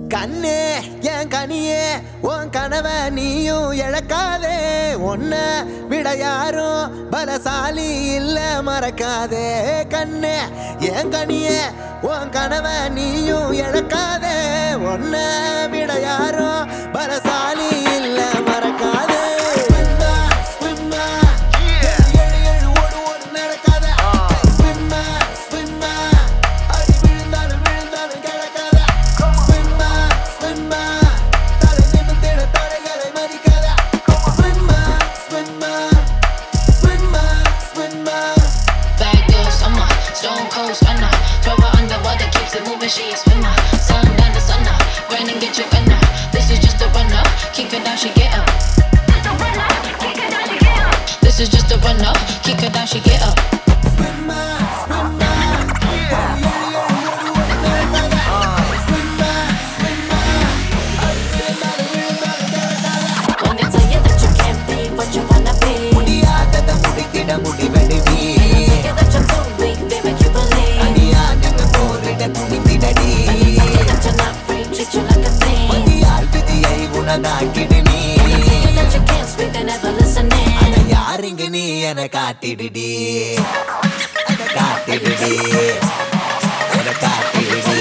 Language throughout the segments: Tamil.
கண்ணே என் கனியே உன் கனவை நீயும் இழக்காதே உன்ன விட யாரும் பலசாலி இல்ல மறக்காதே கண்ணே என் கனியே உன் கனவை நீயும் இழக்காதே உன்ன விட யாரும் பலசாலி இல்ல மறக்காதே Swimmer, swimmer. ஏழு, ஏழு, ஓடு, ஓடு, நடக்காத. Swimmer, swimmer. அடி விழுந்தாலும் விழுந்தாலும் கிடக்காத. Swimmer, swimmer. தலை நிமிர்ந்திட தடைகளை மதிக்காத. Swimmer, swimmer. Swimmer, swimmer. Bad girl summer, stone cold stunner. Throw her underwater, keeps it moving, she a swimmer. Sun down the sun up, grind and get your gunner. This is just a runner, kick her down, she get up. This is just a runner, kick her down, she get up. Swimmer, swimmer. ஏழு, ஏழு, ஓடு, ஓடு, நடக்காத. Swimmer, swimmer. அடி விழுந்தாலும் விழுந்தாலும் கிடக்காத. When they tell you that you can't be what you wanna be, முடியாதத முடித்திட முடிவெடுவி tell you that you're too weak, they make you believe. அடியாதங்க போரிட துணிந்திடடி Tell you that you're not free, treat you like a thing. மதியால் விதியை உனதாக்கிடு நீ Tell you that you can't speak, they never listening. அட யாருங்க நீ என காட்டிடுடி அட காட்டிடுடி என காட்டிடுடி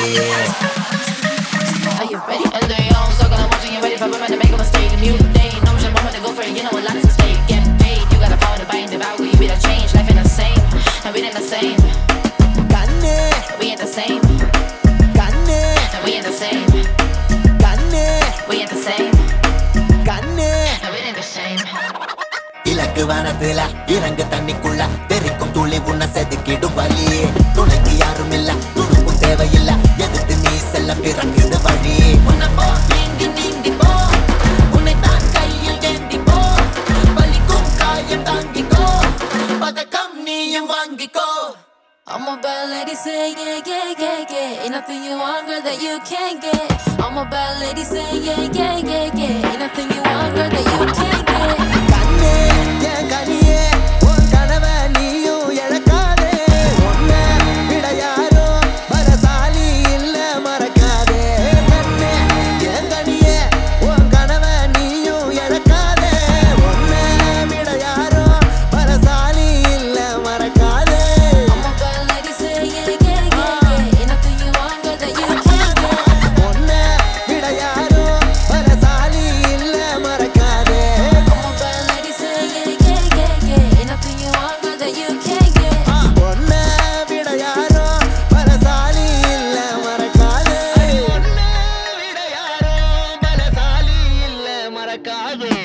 Are you ready? And they all so gonna watch you ready for women to make a mistake. A new day, no shit, moment to go for it. You know a lot is at stake. Get paid, you got a power to buy and devour. You be the change, life ain't the same, and we ain't the same. கண்ணே We ain't the same, கண்ணே and we ain't the same. கண்ணே We ain't the same, கண்ணே and we ain't the same. இலக்கு வனத்துல இறங்கு தண்ணிக்குள்ள தெரிக்கும் துளி உன்னை செதுக்கிடும் வழி துணைக்கு யாரும் இல்ல துணுக்கும் தேவையில்ல எதிர்த்து நீ செல்ல பிறக்குது வழி உன்னை போ, நீந்தி நீந்தி போ. உன்னைத்தான் கையில் ஏந்தி போ. வலிக்கும் காயம் தாங்கிக்கோ. பதக்கம் நீயும் வாங்கிக்கோ. I'm a bad lady, say yeah, yeah, yeah, yeah. Ain't nothing you want, girl, that you can't get. I'm a bad lady, say yeah, yeah, yeah, yeah. Ain't nothing you want, girl, that you can't get. கண்ணே என் கனியே உன் கனவை நீயும் இழக்காதே உன்னை விட யாரும் பலசாலி இல்ல மறக்காதே கண்ணே என் கனியே உன் கனவை நீயும் இழக்காதே உன்னை விட யாரும் பலசாலி இல்ல மறக்காதே I'm a bad lady, say yeah, yeah, yeah, yeah. Ain't nothing you want, girl, that you can't get. உன்னை விட யாரும் பலசாலி இல்ல மறக்காதே I'm a bad lady, say yeah, yeah, yeah, yeah. Ain't nothing you want, girl, that you can't get. உன்னை விட யாரும் பலசாலி இல்ல மறக்காதே உன்னை விட யாரும் பலசாலி இல்ல மறக்காதே